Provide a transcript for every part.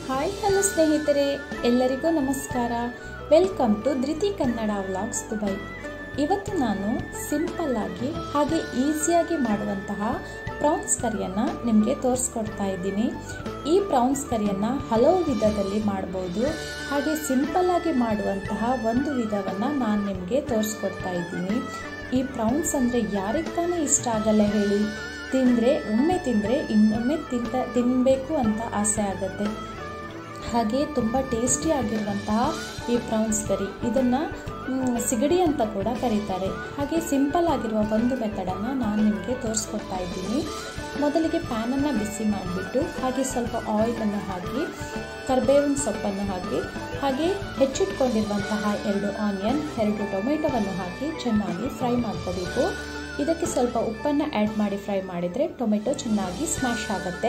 hi hello ಸ್ನೇಹಿತರೆ ಎಲ್ಲರಿಗೂ ನಮಸ್ಕಾರ ವೆಲ್ಕಮ್ ಟು ಧೃತಿ ಕನ್ನಡ ವ್ಲಾಗ್ಸ್ ದುಬೈ ಇವತ್ತು ನಾನು ಸಿಂಪಲ್ ಆಗಿ ಹಾಗೆ ಈಸಿಯಾಗಿ ಮಾಡುವಂತಹ ಪ್ರಾನ್ಸ್ ಕರಿಯನ್ನು ನಿಮಗೆ ತೋರಿಸ್ಕೊಡ್ತಾ ಇದ್ದೀನಿ ಈ ಪ್ರಾನ್ಸ್ ಕರಿಯನ್ನು ಹಲವು ವಿಧದಲ್ಲಿ ಮಾಡ್ಬೋದು ಹಾಗೆ ಸಿಂಪಲ್ ಆಗಿ ಮಾಡುವಂತಹ ಒಂದು ವಿಧವನ್ನು ನಾನು ನಿಮಗೆ ತೋರಿಸ್ಕೊಡ್ತಾ ಇದ್ದೀನಿ ಈ ಪ್ರಾನ್ಸ್ ಅಂದರೆ ಯಾರಿಗೆ ತಾನೇ ಇಷ್ಟ ಆಗಲ್ಲ ಹೇಳಿ ತಿಂದರೆ ಒಮ್ಮೆ ತಿಂದರೆ ಇನ್ನೊಮ್ಮೆ ತಿಂತ ತಿನ್ನಬೇಕು ಅಂತ ಆಸೆ ಆಗುತ್ತೆ ಹಾಗೆ ತುಂಬ ಟೇಸ್ಟಿ ಆಗಿರುವಂತಹ ಈ ಪ್ರಾನ್ಸ್ ಕರಿ ಇದನ್ನು ಸಿಗಡಿ ಅಂತ ಕೂಡ ಕರೀತಾರೆ ಹಾಗೆ ಸಿಂಪಲ್ ಆಗಿರುವ ಒಂದು ಮೆಥಡನ್ನು ನಾನು ನಿಮಗೆ ತೋರಿಸ್ಕೊಡ್ತಾ ಇದ್ದೀನಿ ಮೊದಲಿಗೆ ಪ್ಯಾನನ್ನು ಬಿಸಿ ಮಾಡಿಬಿಟ್ಟು ಹಾಗೆ ಸ್ವಲ್ಪ ಆಯಿಲನ್ನು ಹಾಕಿ ಕರ್ಬೇವಿನ ಸೊಪ್ಪನ್ನು ಹಾಕಿ ಹಾಗೆ ಹೆಚ್ಚಿಟ್ಕೊಂಡಿರುವಂತಹ ಎರಡು ಆನಿಯನ್ ಎರಡು ಟೊಮೆಟೊವನ್ನು ಹಾಕಿ ಚೆನ್ನಾಗಿ ಫ್ರೈ ಮಾಡ್ಕೋಬೇಕು ಇದಕ್ಕೆ ಸ್ವಲ್ಪ ಉಪ್ಪನ್ನು ಆ್ಯಡ್ ಮಾಡಿ ಫ್ರೈ ಮಾಡಿದರೆ ಟೊಮೆಟೊ ಚೆನ್ನಾಗಿ ಸ್ಮ್ಯಾಶ್ ಆಗುತ್ತೆ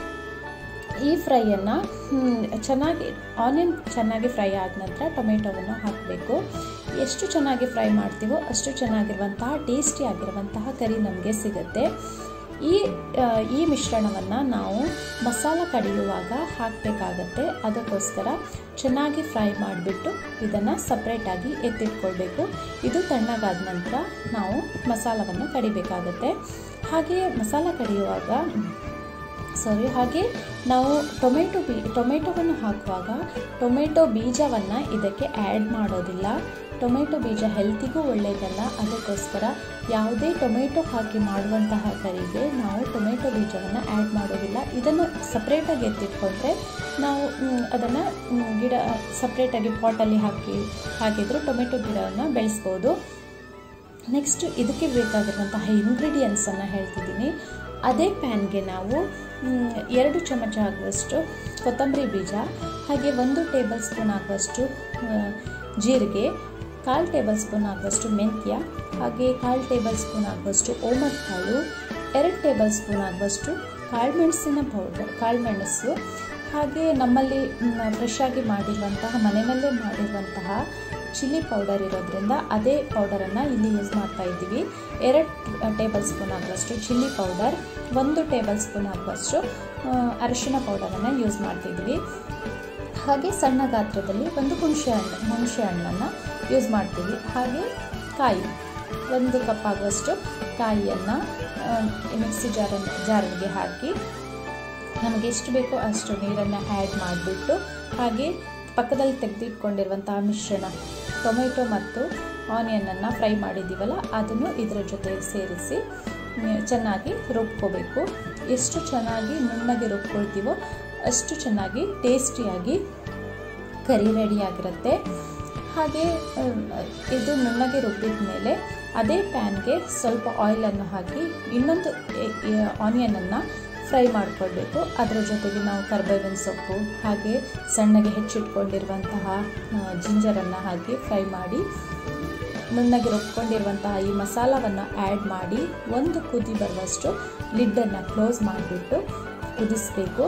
ಈ ಫ್ರೈಯನ್ನು ಚೆನ್ನಾಗಿ ಆನಿಯನ್ ಚೆನ್ನಾಗಿ ಫ್ರೈ ಆದ ನಂತರ ಟೊಮೆಟೊವನ್ನು ಹಾಕಬೇಕು ಎಷ್ಟು ಚೆನ್ನಾಗಿ ಫ್ರೈ ಮಾಡ್ತೀವೋ ಅಷ್ಟು ಚೆನ್ನಾಗಿರುವಂತಹ ಟೇಸ್ಟಿ ಆಗಿರುವಂತಹ ಕರಿ ನಮಗೆ ಸಿಗುತ್ತೆ ಈ ಈ ಮಿಶ್ರಣವನ್ನು ನಾವು ಮಸಾಲ ಕಡಿಯುವಾಗ ಹಾಕಬೇಕಾಗತ್ತೆ ಅದಕ್ಕೋಸ್ಕರ ಚೆನ್ನಾಗಿ ಫ್ರೈ ಮಾಡಿಬಿಟ್ಟು ಇದನ್ನು ಸಪ್ರೇಟಾಗಿ ಎತ್ತಿಟ್ಕೊಳ್ಬೇಕು ಇದು ತಣ್ಣಗಾದ ನಂತರ ನಾವು ಮಸಾಲವನ್ನು ಕಡಿಬೇಕಾಗತ್ತೆ ಹಾಗೆ ಮಸಾಲ ಕಡಿಯುವಾಗ ಸಾರಿ ಹಾಗೆ ನಾವು ಟೊಮೆಟೊ ಬೀ ಟೊಮೆಟೊವನ್ನು ಹಾಕುವಾಗ ಟೊಮೆಟೊ ಬೀಜವನ್ನು ಇದಕ್ಕೆ ಆ್ಯಡ್ ಮಾಡೋದಿಲ್ಲ ಟೊಮೆಟೊ ಬೀಜ ಹೆಲ್ತಿಗೂ ಒಳ್ಳೆಯದಲ್ಲ ಅದಕ್ಕೋಸ್ಕರ ಯಾವುದೇ ಟೊಮೆಟೊ ಹಾಕಿ ಮಾಡುವಂತಹ ಕರಿಗೆ ನಾವು ಟೊಮೆಟೊ ಬೀಜವನ್ನು ಆ್ಯಡ್ ಮಾಡೋದಿಲ್ಲ ಇದನ್ನು ಸಪ್ರೇಟಾಗಿ ಎತ್ತಿಟ್ಕೊಂಡ್ರೆ ನಾವು ಅದನ್ನು ಗಿಡ ಸಪ್ರೇಟಾಗಿ ಪಾಟಲ್ಲಿ ಹಾಕಿ ಹಾಕಿದರೂ ಟೊಮೆಟೊ ಗಿಡವನ್ನು ಬೆಳೆಸ್ಬೋದು ನೆಕ್ಸ್ಟ್ ಇದಕ್ಕೆ ಬೇಕಾಗಿರುವಂತಹ ಇಂಗ್ರೀಡಿಯೆಂಟ್ಸನ್ನು ಹೇಳ್ತಿದ್ದೀನಿ ಅದೇ ಪ್ಯಾನ್ಗೆ ನಾವು ಎರಡು ಚಮಚ ಆಗುವಷ್ಟು ಕೊತ್ತಂಬರಿ ಬೀಜ ಹಾಗೆ ಒಂದು ಟೇಬಲ್ ಸ್ಪೂನ್ ಆಗುವಷ್ಟು ಜೀರಿಗೆ ಕಾಲು ಟೇಬಲ್ ಸ್ಪೂನ್ ಆಗುವಷ್ಟು ಮೆಂತ್ಯ ಹಾಗೆ ಕಾಲು ಟೇಬಲ್ ಸ್ಪೂನ್ ಆಗುವಷ್ಟು ಓಮತ್ ಕಾಳು ಎರಡು ಟೇಬಲ್ ಸ್ಪೂನ್ ಆಗುವಷ್ಟು ಕಾಳುಮೆಣಸಿನ ಪೌಡರ್ ಕಾಳುಮೆಣಸು ಹಾಗೆ ನಮ್ಮಲ್ಲಿ ಫ್ರೆಶ್ ಆಗಿ ಮಾಡಿರುವಂತಹ ಮನೆಯಲ್ಲೇ ಮಾಡಿರುವಂತಹ ಚಿಲ್ಲಿ ಪೌಡರ್ ಇರೋದ್ರಿಂದ ಅದೇ ಪೌಡರನ್ನು ಇಲ್ಲಿ ಯೂಸ್ ಮಾಡ್ತಾ ಇದ್ದೀವಿ ಎರಡು ಟೇಬಲ್ ಸ್ಪೂನ್ ಆಗುವಷ್ಟು ಚಿಲ್ಲಿ ಪೌಡರ್ ಒಂದು ಟೇಬಲ್ ಸ್ಪೂನ್ ಆಗುವಷ್ಟು ಅರಿಶಿನ ಪೌಡರನ್ನು ಯೂಸ್ ಮಾಡ್ತಿದ್ವಿ ಹಾಗೆ ಸಣ್ಣ ಗಾತ್ರದಲ್ಲಿ ಒಂದು ಹುಣಸೆ ಹಣ್ಣು ಹುಣಸೆ ಹಣ್ಣನ್ನು ಯೂಸ್ ಮಾಡ್ತೀವಿ ಹಾಗೆ ಕಾಯಿ ಒಂದು ಕಪ್ ಆಗುವಷ್ಟು ಕಾಯಿಯನ್ನು ಮಿಕ್ಸಿ ಜಾರನ್ನು ಜಾರಿಗೆ ಹಾಕಿ ನಮಗೆ ಎಷ್ಟು ಬೇಕೋ ಅಷ್ಟು ನೀರನ್ನು ಆ್ಯಡ್ ಮಾಡಿಬಿಟ್ಟು ಹಾಗೆ ಪಕ್ಕದಲ್ಲಿ ತೆಗೆದಿಟ್ಕೊಂಡಿರುವಂತಹ ಮಿಶ್ರಣ ಟೊಮೆಟೊ ಮತ್ತು ಆನಿಯನನ್ನು ಫ್ರೈ ಮಾಡಿದ್ದೀವಲ್ಲ ಅದನ್ನು ಇದರ ಜೊತೆಗೆ ಸೇರಿಸಿ ಚೆನ್ನಾಗಿ ರುಬ್ಕೋಬೇಕು ಎಷ್ಟು ಚೆನ್ನಾಗಿ ನುಣ್ಣಗೆ ರುಬ್ಕೊಳ್ತೀವೋ ಅಷ್ಟು ಚೆನ್ನಾಗಿ ಟೇಸ್ಟಿಯಾಗಿ ಕರಿ ರೆಡಿಯಾಗಿರುತ್ತೆ ಹಾಗೆ ಇದು ನುಣ್ಣಗೆ ರುಬ್ಬಿದ ಮೇಲೆ ಅದೇ ಪ್ಯಾನ್ಗೆ ಸ್ವಲ್ಪ ಆಯಿಲನ್ನು ಹಾಕಿ ಇನ್ನೊಂದು ಆನಿಯನನ್ನು ಫ್ರೈ ಮಾಡಿಕೊಳ್ಬೇಕು ಅದರ ಜೊತೆಗೆ ನಾವು ಕರ್ಬೇವಿನ ಸೊಪ್ಪು ಹಾಗೆ ಸಣ್ಣಗೆ ಹೆಚ್ಚಿಟ್ಕೊಂಡಿರುವಂತಹ ಜಿಂಜರನ್ನು ಹಾಕಿ ಫ್ರೈ ಮಾಡಿ ನುಣ್ಣಗೆ ರುಬ್ಕೊಂಡಿರುವಂತಹ ಈ ಮಸಾಲವನ್ನು ಆ್ಯಡ್ ಮಾಡಿ ಒಂದು ಕುದಿ ಬರುವಷ್ಟು ಲಿಡ್ಡನ್ನು ಕ್ಲೋಸ್ ಮಾಡಿಬಿಟ್ಟು ಕುದಿಸಬೇಕು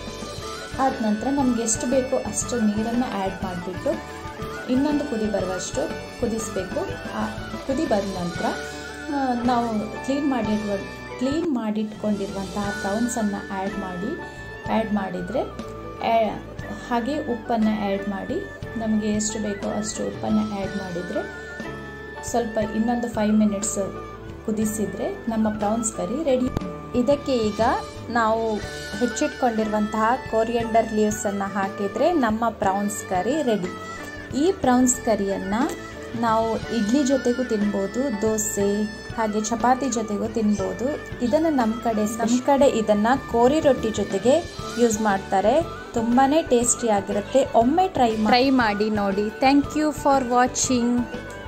ಆದ ನಂತರ ನಮಗೆ ಎಷ್ಟು ಬೇಕೋ ಅಷ್ಟು ನೀರನ್ನು ಆ್ಯಡ್ ಮಾಡಿಬಿಟ್ಟು ಇನ್ನೊಂದು ಕುದಿ ಬರುವಷ್ಟು ಕುದಿಸಬೇಕು ಆ ಕುದಿ ಬಂದ ನಂತರ ನಾವು ಕ್ಲೀನ್ ಮಾಡಿರುವ ಕ್ಲೀನ್ ಮಾಡಿಟ್ಕೊಂಡಿರುವಂತಹ ಪ್ರೌನ್ಸನ್ನು ಆ್ಯಡ್ ಮಾಡಿ ಆ್ಯಡ್ ಮಾಡಿದರೆ ಹಾಗೆ ಉಪ್ಪನ್ನು ಆ್ಯಡ್ ಮಾಡಿ ನಮಗೆ ಎಷ್ಟು ಬೇಕೋ ಅಷ್ಟು ಉಪ್ಪನ್ನು ಆ್ಯಡ್ ಮಾಡಿದರೆ ಸ್ವಲ್ಪ ಇನ್ನೊಂದು ಫೈವ್ ಮಿನಿಟ್ಸ್ ಕುದಿಸಿದರೆ ನಮ್ಮ ಪ್ರೌನ್ಸ್ ಕರಿ ರೆಡಿ ಇದಕ್ಕೆ ಈಗ ನಾವು ಹೆಚ್ಚಿಟ್ಕೊಂಡಿರುವಂತಹ ಕೋರಿಯಂಡರ್ ಲೀವ್ಸನ್ನು ಹಾಕಿದರೆ ನಮ್ಮ ಪ್ರೌನ್ಸ್ ಕರಿ ರೆಡಿ ಈ ಪ್ರೌನ್ಸ್ ಕರಿಯನ್ನು ನಾವು ಇಡ್ಲಿ ಜೊತೆಗೂ ತಿನ್ಬೋದು ದೋಸೆ ಹಾಗೆ ಚಪಾತಿ ಜೊತೆಗೂ ತಿನ್ಬೋದು ಇದನ್ನು ನಮ್ಮ ಕಡೆ ನಮ್ಮ ಕಡೆ ಇದನ್ನು ಕೋರಿ ರೊಟ್ಟಿ ಜೊತೆಗೆ ಯೂಸ್ ಮಾಡ್ತಾರೆ ತುಂಬಾ ಟೇಸ್ಟಿ ಆಗಿರುತ್ತೆ ಒಮ್ಮೆ ಟ್ರೈ ಟ್ರೈ ಮಾಡಿ ನೋಡಿ ಥ್ಯಾಂಕ್ ಯು ಫಾರ್ ವಾಚಿಂಗ್